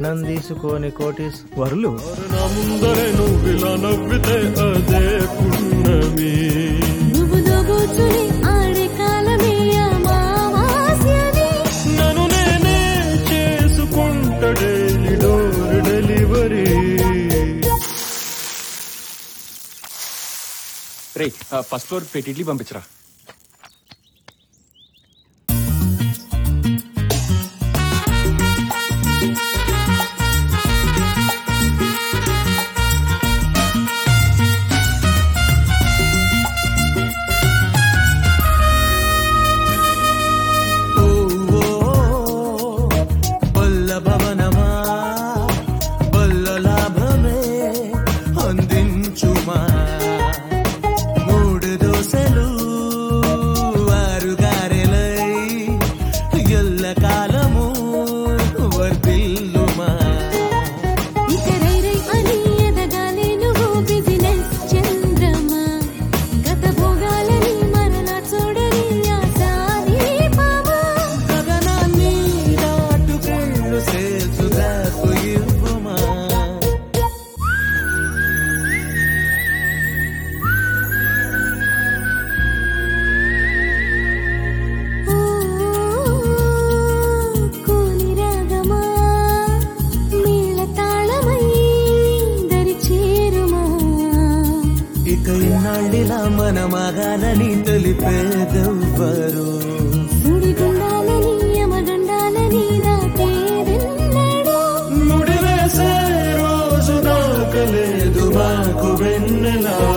కట్నం తీసుకొని కోటీశ్వరులు నా ముందరే నువ్విలా నవ్వితే అదే పుణ్యమి నువ్వు దోబూచుని ఆడే కాలమే అమావాస్యని నన్ను నేనే చేసుకుంట డైలీ డోర్ డెలివరీ రే ఫస్ట్ ఫ్లోర్ పెట్టి ఇడ్లీ పంపించరా బల్ల భవనమా బల్ల లాభమే అందించుమా మూడు దోశలు ఆరు గారెలై ఎల్ల కాలము వర్దిల్లుమా ఇక రై రై అని ఎదగాలి నువ్వు బిజినెస్ చంద్రమా గత భోగాలని మరలా చూడని ఆసారి పామా గగనాన్ని దాటుకెళ్ళు సేల్చుదాకు ఇవ్వమా ఓ కోని రాగమా మేళ తాళమై దరి చేరుమా ఇక ఇన్నాళ్ళిలా మన మగాలని తెలిపేదెవ్వరు సుడిగుండాలని యమగండాలని దాటేదెన్నడూ ముడి వేసే రోజు దాకలేదు మాకు వెన్నెలా